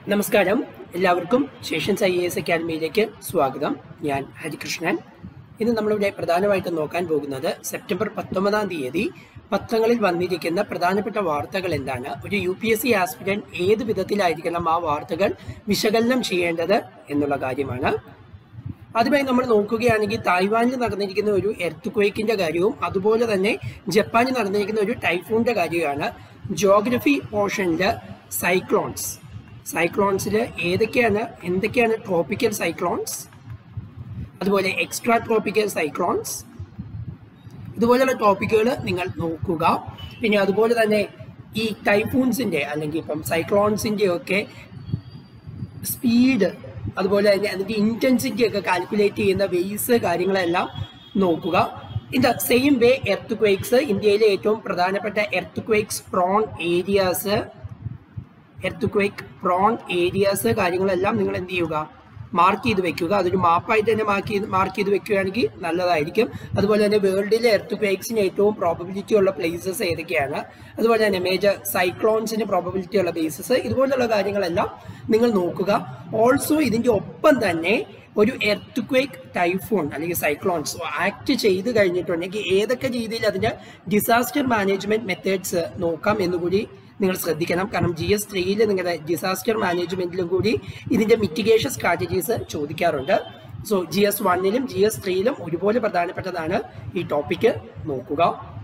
നമസ്കാരം എല്ലാവർക്കും ശേഷൻസ് I S അക്കാദമിയിലേക്ക് സ്വാഗതം ഞാൻ ഹരികൃഷ്ണൻ ഇന്ന് നമ്മളിവിടെ പ്രധാനമായിട്ടും നോക്കാൻ പോകുന്നത് സെപ്റ്റംബർ പത്തൊമ്പതാം തീയതി പത്രങ്ങളിൽ വന്നിരിക്കുന്ന പ്രധാനപ്പെട്ട വാർത്തകൾ എന്താണ് ഒരു U P S C aspirant ഏത് വിധത്തിലായിരിക്കണം ആ വാർത്തകൾ വിശകലനം ചെയ്യേണ്ടത് എന്നുള്ള കാര്യമാണ് ആദ്യമായി നമ്മൾ നോക്കുകയാണെങ്കിൽ തായ്വാനിൽ നടന്നിരിക്കുന്ന ഒരു എർത്ത് ക്വേക്കിന്റെ കാര്യവും അതുപോലെ തന്നെ ജപ്പാനിൽ നടന്നിരിക്കുന്ന ഒരു ടൈഫൂണിന്റെ കാര്യമാണ് ജോഗ്രഫി പോർഷനിൽ സൈക്ലോൺസ് സൈക്ലോൺസിൽ ഏതൊക്കെയാണ് എന്തൊക്കെയാണ് ട്രോപ്പിക്കൽ സൈക്ലോൺസ് അതുപോലെ എക്സ്ട്രാ ട്രോപ്പിക്കൽ സൈക്ലോൺസ് ഇതുപോലെയുള്ള ടോപ്പിക്കുകൾ നിങ്ങൾ നോക്കുക പിന്നെ അതുപോലെ തന്നെ ഈ ടൈഫൂൺസിന്റെ അല്ലെങ്കിൽ ഇപ്പം സൈക്ലോൺസിന്റെ ഒക്കെ സ്പീഡ് അതുപോലെ തന്നെ അതിന്റെ ഇന്റൻസിറ്റി ഒക്കെ കാൽക്കുലേറ്റ് ചെയ്യുന്ന വെയ്സ് കാര്യങ്ങളെല്ലാം നോക്കുക in the same way earthquakes ഇന്ത്യയിലെ ഏറ്റവും പ്രധാനപ്പെട്ട earthquakes prone areas earthquake prone areas കാര്യങ്ങളെല്ലാം നിങ്ങൾ എന്ത് ചെയ്യുക മാർക്ക് ചെയ്ത് വെക്കുക അതൊരു മാപ്പായിട്ട് തന്നെ മാർക്ക് ചെയ്ത് മാർക്ക് ചെയ്ത് വെക്കുകയാണെങ്കിൽ നല്ലതായിരിക്കും അതുപോലെ തന്നെ വേൾഡിലെ എർത്ത് ക്വേക്സിന് ഏറ്റവും പ്രോബബിലിറ്റി ഉള്ള പ്ലേസസ് ഏതൊക്കെയാണ് അതുപോലെ തന്നെ മേജർ സൈക്ലോൺസിന് പ്രോബബിലിറ്റി ഉള്ള ബേസസ് ഇതുപോലുള്ള കാര്യങ്ങളെല്ലാം നിങ്ങൾ നോക്കുക ഓൾസോ ഇതിന്റെ ഒപ്പം തന്നെ ഒരു എർത്ത് ക്വേക്ക് ടൈഫോൺ അല്ലെങ്കിൽ സൈക്ലോൺസ് ആക്ട് ചെയ്ത് കഴിഞ്ഞിട്ടുണ്ടെങ്കിൽ ഏതൊക്കെ രീതിയിൽ അതിന്റെ ഡിസാസ്റ്റർ മാനേജ്മെന്റ് മെത്തേഡ്സ് നോക്കാം എന്നുകൂടി നിങ്ങൾ ശ്രദ്ധിക്കണം കാരണം ജി എസ് ത്രീയിൽ നിങ്ങളുടെ ഡിസാസ്റ്റർ മാനേജ്മെന്റിലും കൂടി ഇതിന്റെ മിറ്റിഗേഷൻ സ്ട്രാറ്റജീസ് ചോദിക്കാറുണ്ട് സോ ജി എസ് വണ്ണിലും ജി എസ് ത്രീയിലും ഒരുപോലെ പ്രധാനപ്പെട്ടതാണ് ഈ ടോപ്പിക്ക് നോക്കുക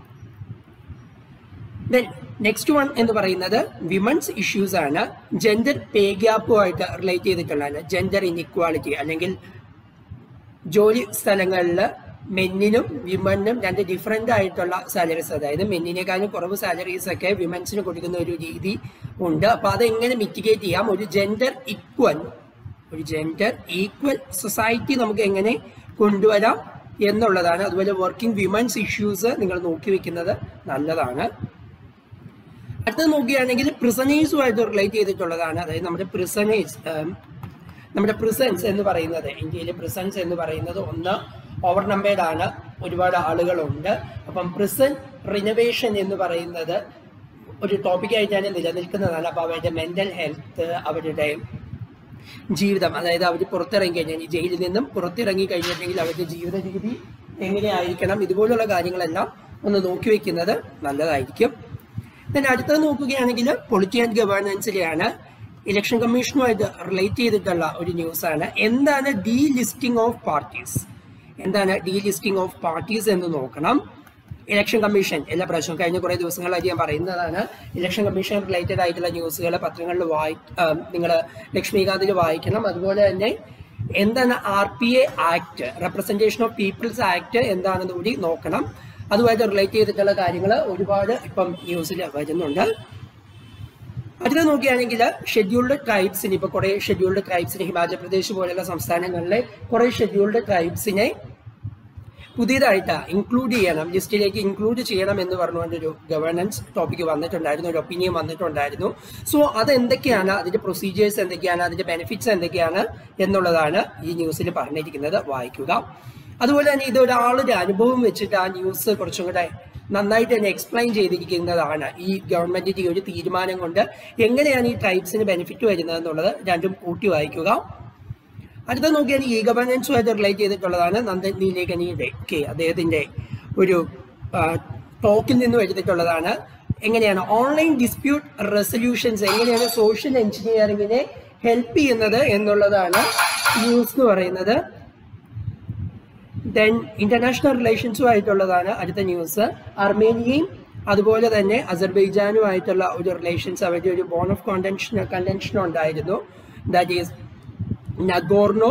ദെൻ നെക്സ്റ്റ് വൺ എന്ന് പറയുന്നത് വിമൻസ് ഇഷ്യൂസ് ആണ് ജെൻഡർ പേ ഗ്യാപ്പുമായിട്ട് റിലേറ്റ് ചെയ്തിട്ടുള്ളതാണ് ജെൻഡർ ഇൻഇക്വാളിറ്റി അല്ലെങ്കിൽ ജോലി സ്ഥലങ്ങളിൽ മെന്നിനും വിമനും രണ്ട് ഡിഫറെൻ്റ് ആയിട്ടുള്ള സാലറീസ് അതായത് മെന്നിനേക്കാളും കുറവ് സാലറീസ് ഒക്കെ വിമൻസിന് കൊടുക്കുന്ന ഒരു രീതി ഉണ്ട് അപ്പോൾ അതെങ്ങനെ മിറ്റിഗേറ്റ് ചെയ്യാം ഒരു ജെൻഡർ ഈക്വൽ ഒരു ജെൻഡർ ഈക്വൽ സൊസൈറ്റി നമുക്ക് എങ്ങനെ കൊണ്ടുവരാം എന്നുള്ളതാണ് അതുപോലെ വർക്കിംഗ് വിമൻസ് ഇഷ്യൂസ് നിങ്ങൾ നോക്കി വെക്കുന്നത് നല്ലതാണ് അടുത്തത് നോക്കുകയാണെങ്കിൽ പ്രിസനേഴ്സുമായിട്ട് റിലേറ്റ് ചെയ്തിട്ടുള്ളതാണ് അതായത് നമ്മുടെ പ്രിസനേഴ്സ് നമ്മുടെ പ്രിസൻസ് എന്ന് പറയുന്നത് ഇന്ത്യയിലെ പ്രിസൻസ് എന്ന് പറയുന്നത് ഒന്ന് ഓവർ നമ്പേർഡ് ആണ് ഒരുപാട് ആളുകളുണ്ട് അപ്പം പ്രിസൺ റിനോവേഷൻ എന്ന് പറയുന്നത് ഒരു ടോപ്പിക്കായിട്ടാണ് നിലനിൽക്കുന്നതാണ് അപ്പോൾ അവരുടെ മെന്റൽ ഹെൽത്ത് അവരുടെ ജീവിതം അതായത് അവർ പുറത്തിറങ്ങി കഴിഞ്ഞാൽ ഈ ജയിലിൽ നിന്നും പുറത്തിറങ്ങി കഴിഞ്ഞിട്ടുണ്ടെങ്കിൽ അവരുടെ ജീവിത രീതി എങ്ങനെയായിരിക്കണം ഇതുപോലുള്ള കാര്യങ്ങളെല്ലാം ഒന്ന് നോക്കി വെക്കുന്നത് നല്ലതായിരിക്കും then അടുത്തത് നോക്കുകയാണെങ്കിൽ പൊളിറ്റി ആൻഡ് ഗവേണൻസിലെയാണ് ഇലക്ഷൻ കമ്മീഷനുമായിട്ട് റിലേറ്റ് ചെയ്തിട്ടുള്ള ഒരു ന്യൂസ് ആണ് എന്താണ് ഡീ ലിസ്റ്റിംഗ് ഓഫ് പാർട്ടീസ് എന്താണ് ഡീ ലിസ്റ്റിംഗ് ഓഫ് പാർട്ടീസ് എന്ന് നോക്കണം ഇലക്ഷൻ കമ്മീഷൻ എല്ലാ പ്രാവശ്യവും കഴിഞ്ഞ കുറേ ദിവസങ്ങളായിട്ട് ഞാൻ പറയുന്നതാണ് ഇലക്ഷൻ കമ്മീഷൻ റിലേറ്റഡ് ആയിട്ടുള്ള ന്യൂസുകൾ പത്രങ്ങളിൽ വായി നിങ്ങൾ ലക്ഷ്മികാന്തിൽ വായിക്കണം അതുപോലെ തന്നെ എന്താണ് R P A act representation of people's act എന്താണെന്ന് കൂടി നോക്കണം അതുമായിട്ട് റിലേറ്റ് ചെയ്തിട്ടുള്ള കാര്യങ്ങൾ ഒരുപാട് ഇപ്പം ന്യൂസിൽ വരുന്നുണ്ട് അടുത്ത നോക്കുകയാണെങ്കിൽ ഷെഡ്യൂൾഡ് ട്രൈബ്സിന് ഇപ്പൊ കുറെ ഷെഡ്യൂൾഡ് ട്രൈബ്സിന് ഹിമാചൽ പ്രദേശ് പോലെയുള്ള സംസ്ഥാനങ്ങളിലെ കുറെ ഷെഡ്യൂൾഡ് ട്രൈബ്സിനെ പുതിയതായിട്ട് ഇൻക്ലൂഡ് ചെയ്യണം ലിസ്റ്റിലേക്ക് ഇൻക്ലൂഡ് ചെയ്യണം എന്ന് പറഞ്ഞുകൊണ്ട് ഒരു ഗവേണൻസ് ടോപ്പിക് വന്നിട്ടുണ്ടായിരുന്നു ഒരു ഒപ്പീനിയൻ വന്നിട്ടുണ്ടായിരുന്നു സോ അതെന്തൊക്കെയാണ് അതിന്റെ പ്രൊസീജിയേഴ്സ് എന്തൊക്കെയാണ് അതിന്റെ ബെനിഫിറ്റ്സ് എന്തൊക്കെയാണ് എന്നുള്ളതാണ് ഈ ന്യൂസിൽ പറഞ്ഞിരിക്കുന്നത് വായിക്കുക അതുപോലെ തന്നെ ഇത് ഒരാളുടെ അനുഭവം വെച്ചിട്ട് ആ ന്യൂസ് കുറച്ചും കൂടെ നന്നായിട്ട് തന്നെ എക്സ്പ്ലെയിൻ ചെയ്തിരിക്കുന്നതാണ് ഈ ഗവൺമെന്റിന്റെ ഈ ഒരു തീരുമാനം കൊണ്ട് എങ്ങനെയാണ് ഈ ട്രൈബ്സിന് ബെനിഫിറ്റ് വരുന്നത് എന്നുള്ളത് രണ്ടും കൂട്ടി വായിക്കുക അടുത്ത നോക്കിയാൽ ഈ ഗവർണൻസുമായിട്ട് റിലേറ്റ് ചെയ്തിട്ടുള്ളതാണ് നന്ദൻ നീലേഖനിയുടെ ഒക്കെ അദ്ദേഹത്തിന്റെ ഒരു ടോക്കിൽ നിന്ന് എടുത്തിട്ടുള്ളതാണ് എങ്ങനെയാണ് ഓൺലൈൻ ഡിസ്പ്യൂട്ട് റെസൊല്യൂഷൻസ് എങ്ങനെയാണ് സോഷ്യൽ എഞ്ചിനീയറിംഗിനെ ഹെൽപ്പ് ചെയ്യുന്നത് എന്നുള്ളതാണ് ന്യൂസ് എന്ന് പറയുന്നത് ദെൻ ഇന്റർനാഷണൽ റിലേഷൻസുമായിട്ടുള്ളതാണ് അടുത്ത ന്യൂസ് അർമേനിയയും അതുപോലെ തന്നെ അസർബൈജാനുമായിട്ടുള്ള ഒരു റിലേഷൻസ് അവരുടെ ഒരു ബോൺ ഓഫ് കോണ്ടൻഷൻ കണ്ടൻഷൻ ഉണ്ടായിരുന്നു ദാറ്റ് ഈസ് നഗോർണോ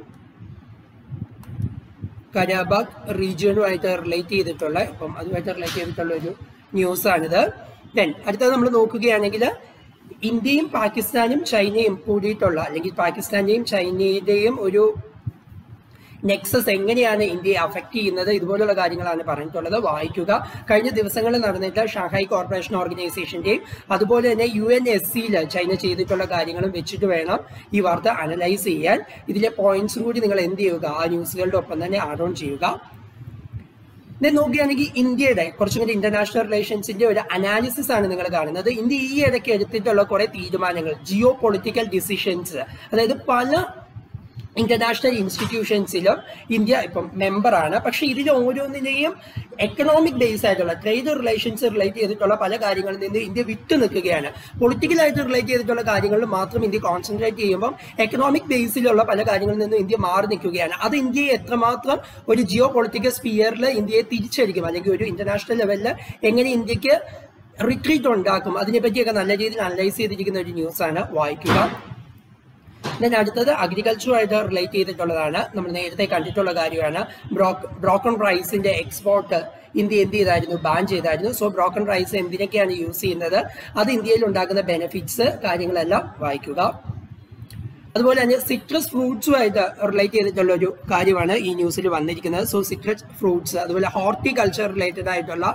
കരാബാഗ് റീജിയനുമായിട്ട് റിലേറ്റ് ചെയ്തിട്ടുള്ള അപ്പം അതുമായിട്ട് റിലേറ്റ് ചെയ്തിട്ടുള്ള ഒരു ന്യൂസാണിത് ദെൻ അടുത്തത് നമ്മൾ നോക്കുകയാണെങ്കിൽ ഇന്ത്യയും പാകിസ്ഥാനും ചൈനയും കൂടിയിട്ടുള്ള അല്ലെങ്കിൽ പാകിസ്ഥാന്റെയും ചൈനയുടെയും ഒരു നെക്സസ് എങ്ങനെയാണ് ഇന്ത്യയെ അഫക്റ്റ് ചെയ്യുന്നത് ഇതുപോലുള്ള കാര്യങ്ങളാണ് പറഞ്ഞിട്ടുള്ളത് വായിക്കുക കഴിഞ്ഞ ദിവസങ്ങളിൽ നടന്നിട്ട് ഷാങ്ഹായ് കോർപ്പറേഷൻ ഓർഗനൈസേഷന്റെയും അതുപോലെ തന്നെ യു എൻ എസ് സിയിൽ ചൈന ചെയ്തിട്ടുള്ള കാര്യങ്ങളും വെച്ചിട്ട് വേണം ഈ വാർത്ത അനലൈസ് ചെയ്യാൻ ഇതിലെ പോയിന്റ്സും കൂടി നിങ്ങൾ എന്ത് ചെയ്യുക ആ ന്യൂസുകളുടെ ഒപ്പം തന്നെ ആഡ് ഓൺ ചെയ്യുക then നോക്കുകയാണെങ്കിൽ ഇന്ത്യയുടെ കുറച്ചും കൂടി ഇന്റർനാഷണൽ റിലേഷൻസിന്റെ ഒരു അനാലിസിസ് ആണ് നിങ്ങൾ കാണുന്നത് ഇന്ത്യ ഈ ഇടയ്ക്ക് എടുത്തിട്ടുള്ള കുറെ തീരുമാനങ്ങൾ ജിയോ പൊളിറ്റിക്കൽ ഡിസിഷൻസ് അതായത് പല ഇന്റർനാഷണൽ ഇൻസ്റ്റിറ്റ്യൂഷൻസിലും ഇന്ത്യ ഇപ്പം മെമ്പറാണ് പക്ഷെ ഇതിൽ ഓരോന്നിനെയും എക്കണോമിക് ബേസ് ആയിട്ടുള്ള ട്രേഡ് റിലേഷൻസ് റിലേറ്റ് ചെയ്തിട്ടുള്ള പല കാര്യങ്ങളിൽ നിന്ന് ഇന്ത്യ വിട്ടു നിൽക്കുകയാണ് പൊളിറ്റിക്കലായിട്ട് റിലേറ്റ് ചെയ്തിട്ടുള്ള കാര്യങ്ങളിൽ മാത്രം ഇന്ത്യ കോൺസെൻട്രേറ്റ് ചെയ്യുമ്പോൾ എക്കണോമിക് ബേസിലുള്ള പല കാര്യങ്ങളിൽ നിന്ന് ഇന്ത്യ മാറി നിൽക്കുകയാണ് അത് ഇന്ത്യയെ എത്രമാത്രം ഒരു ജിയോ പൊളിറ്റിക്കൽ സ്പിയറിൽ ഇന്ത്യയെ തിരിച്ചടിക്കും അല്ലെങ്കിൽ ഒരു ഇന്റർനാഷണൽ ലെവലിൽ എങ്ങനെ ഇന്ത്യക്ക് റിട്രീറ്റ് ഉണ്ടാക്കും അതിനെപ്പറ്റിയൊക്കെ നല്ല രീതിയിൽ അനലൈസ് ചെയ്തിരിക്കുന്ന ഒരു ന്യൂസാണ് വായിക്കുക ദെൻ അടുത്തത് അഗ്രികൾച്ചറുമായിട്ട് റിലേറ്റ് ചെയ്തിട്ടുള്ളതാണ് നമ്മൾ നേരത്തെ കണ്ടിട്ടുള്ള കാര്യമാണ് ബ്രോക്ക് ബ്രോക്കൺ റൈസിന്റെ എക്സ്പോർട്ട് ഇന്ത്യ എന്ത് ചെയ്തായിരുന്നു ബാൻ ചെയ്തായിരുന്നു സോ ബ്രോക്കൺ റൈസ് എന്തിനൊക്കെയാണ് യൂസ് ചെയ്യുന്നത് അത് ഇന്ത്യയിൽ ഉണ്ടാക്കുന്ന ബെനിഫിറ്റ്സ് കാര്യങ്ങളെല്ലാം വായിക്കുക അതുപോലെ തന്നെ സിട്രസ് ഫ്രൂട്ട്സുമായിട്ട് റിലേറ്റ് ചെയ്തിട്ടുള്ള ഒരു കാര്യമാണ് ഈ ന്യൂസിൽ വന്നിരിക്കുന്നത് സോ സിട്രസ് ഫ്രൂട്ട്സ് അതുപോലെ ഹോർട്ടിക്കൾച്ചർ റിലേറ്റഡ് ആയിട്ടുള്ള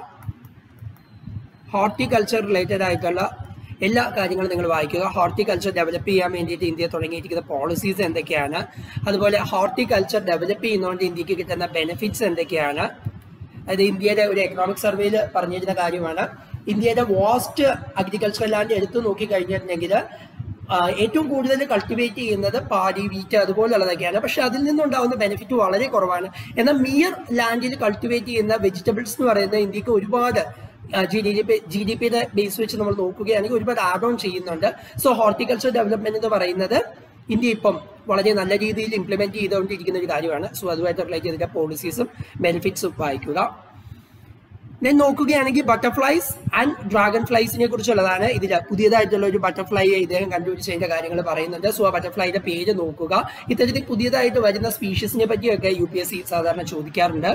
ഹോർട്ടിക്കൾച്ചർ റിലേറ്റഡ് ആയിട്ടുള്ള എല്ലാ കാര്യങ്ങളും നിങ്ങൾ വായിക്കുക ഹോർട്ടിക്കൾച്ചർ ഡെവലപ്പ് ചെയ്യാൻ വേണ്ടിയിട്ട് ഇന്ത്യ തുടങ്ങിയിരിക്കുന്ന പോളിസീസ് എന്തൊക്കെയാണ് അതുപോലെ ഹോർട്ടിക്കൾച്ചർ ഡെവലപ്പ് ചെയ്യുന്നതുകൊണ്ട് ഇന്ത്യക്ക് കിട്ടുന്ന ബെനിഫിറ്റ്സ് എന്തൊക്കെയാണ് അത് ഇന്ത്യയുടെ ഒരു എക്കണോമിക് സർവേയിൽ പറഞ്ഞിരുന്ന കാര്യമാണ് ഇന്ത്യയുടെ വാസ്റ്റ് അഗ്രികൾച്ചർ ലാൻഡ് എടുത്തു നോക്കി കഴിഞ്ഞിട്ടുണ്ടെങ്കിൽ ഏറ്റവും കൂടുതൽ കൾട്ടിവേറ്റ് ചെയ്യുന്നത് പാടി വീറ്റ് അതുപോലുള്ളതൊക്കെയാണ് പക്ഷെ അതിൽ നിന്നുണ്ടാകുന്ന ബെനിഫിറ്റ് വളരെ കുറവാണ് എന്നാൽ മിയർ ലാൻഡിൽ കൾട്ടിവേറ്റ് ചെയ്യുന്ന വെജിറ്റബിൾസ് എന്ന് പറയുന്നത് ഇന്ത്യക്ക് ഒരുപാട് G D P G D പിയുടെ ബേസ് വെച്ച് നമ്മൾ നോക്കുകയാണെങ്കിൽ ഒരുപാട് ആഡ് ഓൺ ചെയ്യുന്നുണ്ട് സോ ഹോർട്ടിക്കൾച്ചർ ഡെവലപ്മെന്റ് എന്ന് പറയുന്നത് ഇന്ത്യ ഇപ്പം വളരെ നല്ല രീതിയിൽ ഇംപ്ലിമെന്റ് ചെയ്തുകൊണ്ടിരിക്കുന്ന ഒരു കാര്യമാണ് സോ അതുമായിട്ട് റിലേറ്റ് ചെയ്തിട്ട് പോളിസീസും ബെനിഫിറ്റ്സും വായിക്കുക ഞാൻ നോക്കുകയാണെങ്കിൽ ബട്ടർഫ്ലൈസ് ആൻഡ് ഡ്രാഗൺ ഫ്ലൈസിനെ കുറിച്ചുള്ളതാണ് ഇതിൽ പുതിയതായിട്ടുള്ള ഒരു ബട്ടർഫ്ലൈ ഇദ്ദേഹം കണ്ടുപിടിച്ചതിന്റെ കാര്യങ്ങൾ പറയുന്നുണ്ട് സോ ആ ബട്ടർഫ്ലൈയുടെ പേര് നോക്കുക ഇത്തരത്തിൽ പുതിയതായിട്ട് വരുന്ന സ്പീഷീസിനെ പറ്റിയൊക്കെ യു പി എസ് സി സാധാരണ ചോദിക്കാറുണ്ട്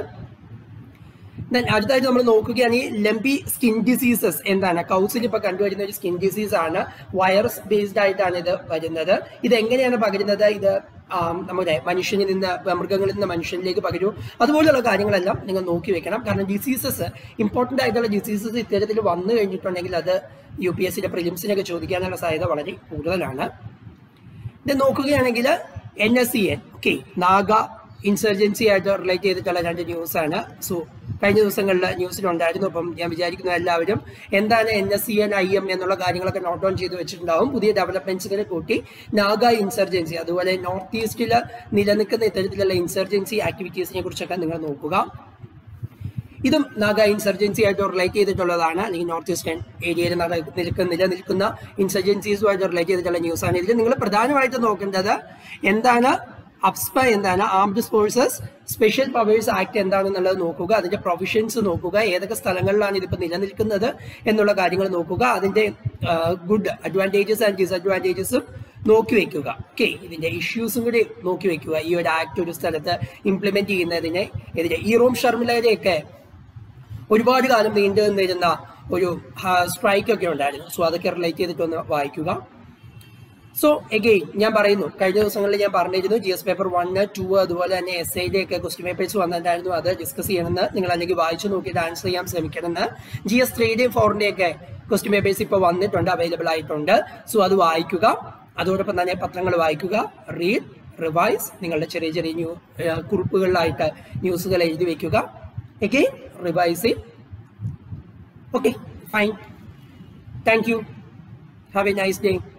Then അടുത്തായിട്ട് നമ്മൾ നോക്കുകയാണെങ്കിൽ ലംബി സ്കിൻ ഡിസീസസ് എന്താണ് കൗസിൽ ഇപ്പൊ കണ്ടുവരുന്ന ഒരു സ്കിൻ ഡിസീസ് ആണ് വൈറസ് ബേസ്ഡ് ആയിട്ടാണ് ഇത് വരുന്നത് ഇത് എങ്ങനെയാണ് പകരുന്നത് ഇത് ആം, നമ്മുടെ മനുഷ്യനിൽ നിന്ന് മൃഗങ്ങളിൽ നിന്ന് മനുഷ്യനിലേക്ക് പകരൂ അതുപോലെയുള്ള കാര്യങ്ങളെല്ലാം നിങ്ങൾ നോക്കി വെക്കണം കാരണം ഡിസീസസ് ഇമ്പോർട്ടന്റ് ആയിട്ടുള്ള ഡിസീസസ് ഇത്തരത്തിൽ വന്നു കഴിഞ്ഞിട്ടുണ്ടെങ്കിൽ അത് യു പി എസ് സിയുടെ പ്രിലിംസിനൊക്കെ ചോദിക്കാനുള്ള സാധ്യത വളരെ കൂടുതലാണ് ഇത് നോക്കുകയാണെങ്കിൽ N S C N K Naga insurgency ആയിട്ട് റിലേറ്റ് ചെയ്തിട്ടുള്ള രണ്ട് ന്യൂസ് ആണ് സോ കഴിഞ്ഞ ദിവസങ്ങളിൽ ന്യൂസിലുണ്ടായിരുന്നു അപ്പം ഞാൻ വിചാരിക്കുന്ന എല്ലാവരും എന്താണ് N S C N I M എന്നുള്ള കാര്യങ്ങളൊക്കെ നോട്ട് ഡൗൺ ചെയ്ത് വെച്ചിട്ടുണ്ടാവും പുതിയ ഡെവലപ്മെന്റ്സുകളെ കൂട്ടി നാഗ ഇൻസർജൻസി അതുപോലെ നോർത്ത് ഈസ്റ്റിൽ നിലനിൽക്കുന്ന ഇത്തരത്തിലുള്ള ഇൻസർജൻസി ആക്ടിവിറ്റീസിനെ കുറിച്ചൊക്കെ നിങ്ങൾ നോക്കുക ഇതും നാഗ ഇൻസർജൻസി ആയിട്ട് റിലേറ്റ് ചെയ്തിട്ടുള്ളതാണ് അല്ലെങ്കിൽ നോർത്ത് ഈസ്റ്റേൺ ഏരിയയിൽ നിൽക്കുന്ന നിലനിൽക്കുന്ന ഇൻസർജൻസീസുമായിട്ട് റിലേറ്റ് ചെയ്തിട്ടുള്ള ന്യൂസാണ് ഇതിൽ നിങ്ങൾ പ്രധാനമായിട്ട് നോക്കേണ്ടത് എന്താണ് അപ്സ്പ എന്താണ് armed forces special powers act എന്താണെന്നുള്ളത് നോക്കുക അതിന്റെ പ്രൊവിഷൻസ് നോക്കുക ഏതൊക്കെ സ്ഥലങ്ങളിലാണ് ഇതിപ്പോൾ നിലനിൽക്കുന്നത് എന്നുള്ള കാര്യങ്ങൾ നോക്കുക അതിന്റെ ഗുഡ് അഡ്വാൻറ്റേജസ് ആൻഡ് ഡിസഡ്വാൻറ്റേജസും നോക്കി വെക്കുക ഓക്കെ ഇതിന്റെ ഇഷ്യൂസും കൂടി നോക്കി വെക്കുക ഈ ഒരു ആക്ട് ഒരു സ്ഥലത്ത് ഇംപ്ലിമെന്റ് ചെയ്യുന്നതിനെ എതിരെ ഈ റൂം ഷർമിലയുടെയൊക്കെ ഒരുപാട് കാലം നീണ്ടു നിന്നിരുന്ന ഒരു സ്ട്രൈക്ക് ഒക്കെ ഉണ്ടായിരുന്നു സോ അതൊക്കെ റിലേറ്റ് ചെയ്തിട്ടൊന്ന് വായിക്കുക സോ എഗെയിൻ ഞാൻ പറയുന്നു കഴിഞ്ഞ ദിവസങ്ങളിൽ ഞാൻ പറഞ്ഞിരുന്നു G S paper one two അതുപോലെ തന്നെ എസ് ഐയുടെ ഒക്കെ ക്വസ്റ്റ്യൻ പേപ്പേഴ്സ് വന്നിട്ടുണ്ടായിരുന്നു അത് ഡിസ്കസ് ചെയ്യണമെന്ന് നിങ്ങൾ അല്ലെങ്കിൽ വായിച്ചു നോക്കിയിട്ട് ആൻസർ ചെയ്യാൻ ശ്രമിക്കണമെന്ന് ജി എസ് ത്രീയുടെയും ഫോറിന്റെയും ഒക്കെ ക്വസ്റ്റ്യൻ പേപ്പേഴ്സ് ഇപ്പോൾ വന്നിട്ടുണ്ട് അവൈലബിൾ ആയിട്ടുണ്ട് സോ അത് വായിക്കുക അതോടൊപ്പം തന്നെ പത്രങ്ങൾ വായിക്കുക റീഡ് റിവൈസ് നിങ്ങളുടെ ചെറിയ ചെറിയ ന്യൂ കുറിപ്പുകളിലായിട്ട് ന്യൂസുകൾ എഴുതി വെക്കുക again revise okay fine thank you have a nice day